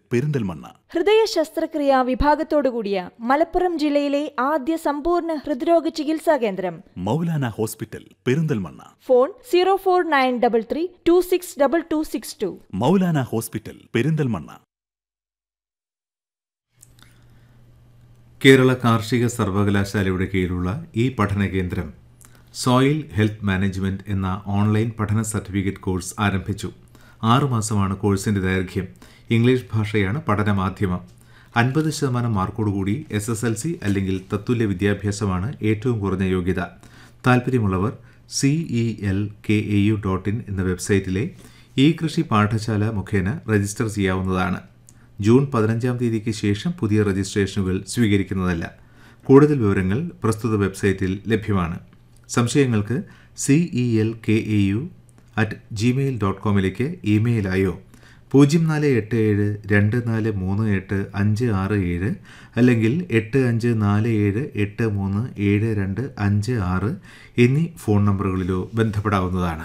പെരിന്തൽമണ്ണ ഹൃദയ ശസ്ത്രക്രിയ വിഭാഗത്തോടുകൂടിയ മലപ്പുറം ജില്ലയിലെ ആദ്യ സമ്പൂർണ്ണ ഹൃദ്രോഗ ചികിത്സാ കേന്ദ്രം Maulana hospital Perinthalmanna phone zero four nine double three two six double two six two Maulana hospital Perinthalmanna Kerala കാർഷിക സർവകലാശാലയുടെ കീഴിലുള്ള ഈ പഠന കേന്ദ്രം സോയിൽ ഹെൽത്ത് മാനേജ്മെന്റ് എന്ന ഓൺലൈൻ പഠന സർട്ടിഫിക്കറ്റ് കോഴ്സ് ആരംഭിച്ചു ആറുമാസമാണ് കോഴ്സിന്റെ ദൈർഘ്യം ഇംഗ്ലീഷ് ഭാഷയാണ് പഠനമാധ്യമം അൻപത് ശതമാനം മാർക്കോടുകൂടി എസ് എസ് എൽ സി അല്ലെങ്കിൽ തത്തുല്യ വിദ്യാഭ്യാസമാണ് ഏറ്റവും കുറഞ്ഞ യോഗ്യത താൽപ്പര്യമുള്ളവർ C E L K A U dot in എന്ന വെബ്സൈറ്റിലെ ഇ കൃഷി പാഠശാല മുഖേന രജിസ്റ്റർ ചെയ്യാവുന്നതാണ് ജൂൺ പതിനഞ്ചാം തീയതിക്ക് ശേഷം പുതിയ രജിസ്ട്രേഷനുകൾ സ്വീകരിക്കുന്നതല്ല കൂടുതൽ വിവരങ്ങൾ പ്രസ്തുത വെബ്സൈറ്റിൽ ലഭ്യമാണ് സംശയങ്ങൾക്ക് C E L K A U at Gmail dot കോമിലേക്ക് ഇമെയിലായോ പൂജ്യം നാല് എട്ട് ഏഴ് രണ്ട് നാല് മൂന്ന് എട്ട് അഞ്ച് ആറ് ഏഴ് അല്ലെങ്കിൽ എട്ട് അഞ്ച് നാല് ഏഴ് എട്ട് മൂന്ന് ഏഴ് രണ്ട് അഞ്ച് ആറ് എന്നീ ഫോൺ നമ്പറുകളിലോ ബന്ധപ്പെടാവുന്നതാണ്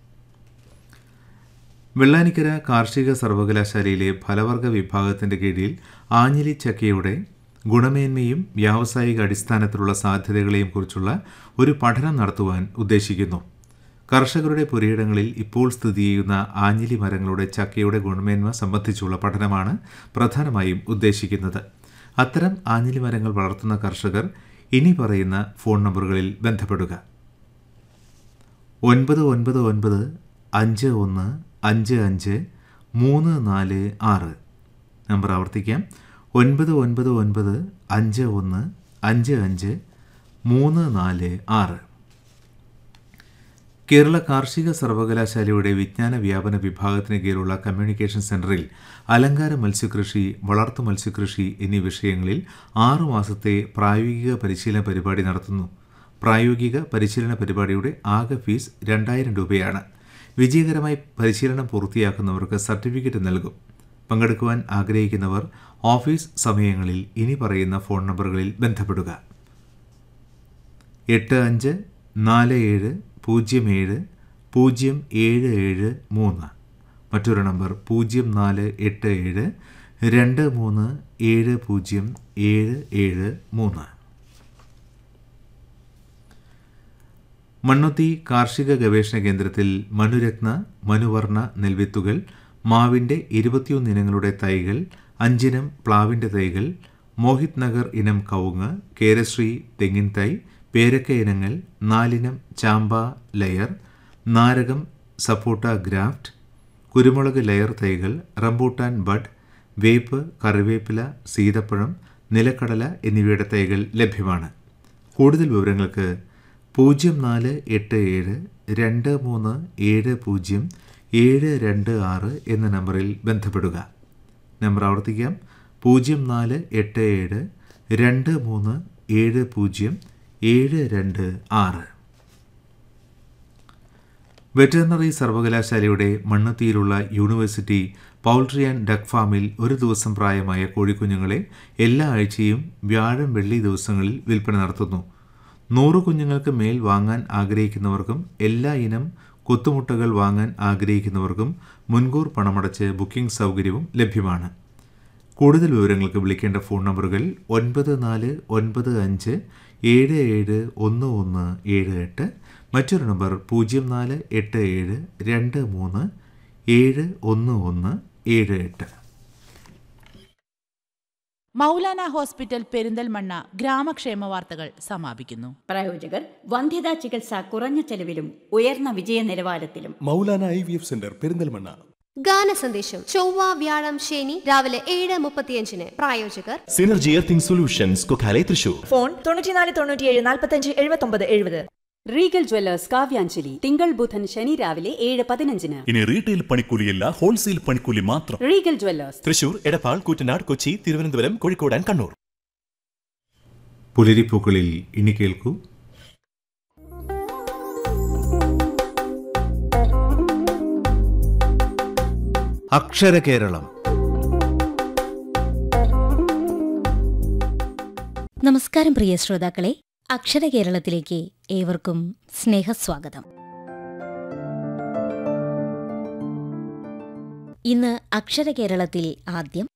വെള്ളാനിക്കര കാർഷിക സർവകലാശാലയിലെ ഫലവർഗ വിഭാഗത്തിന്റെ കീഴിൽ ആഞ്ഞിലി ചക്കയുടെ ഗുണമേന്മയും വ്യാവസായിക അടിസ്ഥാനത്തിലുള്ള സാധ്യതകളെയും കുറിച്ചുള്ള ഒരു പഠനം നടത്തുവാൻ ഉദ്ദേശിക്കുന്നു കർഷകരുടെ പുരയിടങ്ങളിൽ ഇപ്പോൾ സ്ഥിതി ചെയ്യുന്ന ആഞ്ഞിലി മരങ്ങളുടെ ചക്കയുടെ ഗുണമേന്മ സംബന്ധിച്ചുള്ള പഠനമാണ് പ്രധാനമായും ഉദ്ദേശിക്കുന്നത് അത്തരം ആഞ്ഞിലി മരങ്ങൾ വളർത്തുന്ന കർഷകർ ഇനി പറയുന്ന ഫോൺ നമ്പറുകളിൽ ബന്ധപ്പെടുക ഒൻപത് ഒൻപത് ഒൻപത് അഞ്ച് ഒന്ന് അഞ്ച് അഞ്ച് മൂന്ന് നാല് ആറ് നമ്പർ ആവർത്തിക്കാം ഒൻപത് ഒൻപത് ഒൻപത് അഞ്ച് ഒന്ന് അഞ്ച് അഞ്ച് മൂന്ന് നാല് ആറ് കേരള കാർഷിക സർവകലാശാലയുടെ വിജ്ഞാന വ്യാപന വിഭാഗത്തിന് കീഴിലുള്ള കമ്മ്യൂണിക്കേഷൻ സെന്ററിൽ അലങ്കാര മത്സ്യകൃഷി വളർത്തു മത്സ്യകൃഷി എന്നീ വിഷയങ്ങളിൽ ആറു മാസത്തെ പ്രായോഗിക പരിശീലന പരിപാടി നടത്തുന്നു പ്രായോഗിക പരിശീലന പരിപാടിയുടെ ആകെ ഫീസ് രണ്ടായിരം രൂപയാണ് വിജയകരമായി പരിശീലനം പൂർത്തിയാക്കുന്നവർക്ക് സർട്ടിഫിക്കറ്റ് നൽകും പങ്കെടുക്കുവാൻ ആഗ്രഹിക്കുന്നവർ ഓഫീസ് സമയങ്ങളിൽ ഇനി പറയുന്ന ഫോൺ നമ്പറുകളിൽ ബന്ധപ്പെടുക എട്ട് അഞ്ച് നാല് ഏഴ് പൂജ്യം ഏഴ് പൂജ്യം ഏഴ് ഏഴ് മൂന്ന് മറ്റൊരു നമ്പർ പൂജ്യം നാല് എട്ട് ഏഴ് രണ്ട് മൂന്ന് ഏഴ് പൂജ്യം ഏഴ് ഏഴ് മൂന്ന് മണ്ണുത്തി കാർഷിക ഗവേഷണ കേന്ദ്രത്തിൽ മനുരത്ന മനുവർണ നെൽവിത്തുകൾ മാവിൻ്റെ ഇരുപത്തിയൊന്ന് ഇനങ്ങളുടെ തൈകൾ അഞ്ചിനം പ്ലാവിൻ്റെ തൈകൾ മോഹിത് നഗർ ഇനം കവുങ്ങ് കേരശ്രീ തെങ്ങിൻ തൈ പേരക്ക ഇനങ്ങൾ നാലിനം ചാമ്പ ലെയർ നാരകം സപ്പോട്ട ഗ്രാഫ്റ്റ് കുരുമുളക് ലെയർ തൈകൾ റംബൂട്ടാൻ ബഡ് വേപ്പ് കറിവേപ്പില സീതപ്പഴം നിലക്കടല എന്നിവയുടെ തൈകൾ ലഭ്യമാണ് കൂടുതൽ വിവരങ്ങൾക്ക് പൂജ്യം നാല് എട്ട് ഏഴ് രണ്ട് മൂന്ന് ഏഴ് പൂജ്യം ഏഴ് രണ്ട് ആറ് എന്ന നമ്പറിൽ ബന്ധപ്പെടുക നമ്പർ ആവർത്തിക്കാം പൂജ്യം നാല് എട്ട് ഏഴ് രണ്ട് മൂന്ന് ഏഴ് പൂജ്യം ഏഴ് രണ്ട് ആറ് വെറ്ററിനറി സർവകലാശാലയുടെ മണ്ണത്തിയിലുള്ള യൂണിവേഴ്സിറ്റി പൗൾട്രി ആൻഡ് ഡക്ക് ഫാമിൽ ഒരു ദിവസം പ്രായമായ കോഴിക്കുഞ്ഞുങ്ങളെ എല്ലാ ആഴ്ചയും വ്യാഴം വെള്ളി ദിവസങ്ങളിൽ വിൽപ്പന നടത്തുന്നു നൂറ് കുഞ്ഞുങ്ങൾക്ക് മേൽ വാങ്ങാൻ ആഗ്രഹിക്കുന്നവർക്കും എല്ലാ ഇനം കൊത്തുമുട്ടകൾ വാങ്ങാൻ ആഗ്രഹിക്കുന്നവർക്കും മുൻകൂർ പണമടച്ച് ബുക്കിംഗ് സൗകര്യവും ലഭ്യമാണ് കൂടുതൽ വിവരങ്ങൾക്ക് വിളിക്കേണ്ട ഫോൺ നമ്പറുകൾ ഒൻപത് നാല് ഒൻപത് അഞ്ച് ഏഴ് ഏഴ് ഒന്ന് ഒന്ന് ഏഴ് എട്ട് മറ്റൊരു നമ്പർ പൂജ്യം നാല് എട്ട് ഏഴ് രണ്ട് മൂന്ന് ഏഴ് ഒന്ന് ഒന്ന് ഏഴ് എട്ട് മൗലാന ഹോസ്പിറ്റൽ പെരിന്തൽമണ്ണ ഗ്രാമക്ഷേമ വാർത്തകൾ സമാപിക്കുന്നു പ്രായോജകർ വന്ധ്യതാ ചികിത്സ കുറഞ്ഞ ചെലവിലും ഉയർന്ന വിജയ നിലവാരത്തിലും Maulana I V F centre Perinthalmanna ഗാന സന്ദേശം ചൊവ്വ വ്യാഴം ശനി രാവിലെ ഏഴ് മുപ്പത്തിയഞ്ചിന് പ്രായോജകർ synergy earthing solutions Kokkale Thrissur phone തൊണ്ണൂറ്റിനാല് തൊണ്ണൂറ്റിയേഴ് നാൽപ്പത്തഞ്ച് എഴുപത്തൊമ്പത് എഴുപത് റീഗൽ ജ്വല്ലേഴ്സ് കാവ്യാഞ്ജലി തിങ്കൾ ബുധൻ ശനി രാവിലെ ഏഴ് പതിനഞ്ചിന് ഇനി റീറ്റെയിൽ പണിക്കൂലിയല്ല ഹോൾസെയിൽ പണിക്കൂലി മാത്രം Regal jewellers Thrissur Edappal Koottanad Kochi Thiruvananthapuram Kozhikode and Kannur പുലരിപ്പൂക്കളിൽ ഇനി കേൾക്കൂ അക്ഷര കേരളം നമസ്കാരം പ്രിയ ശ്രോതാക്കളെ അക്ഷര കേരളത്തിലേക്ക് ഏവർക്കും സ്നേഹസ്വാഗതം ഇന്ന് അക്ഷര കേരളത്തിൽ ആദ്യം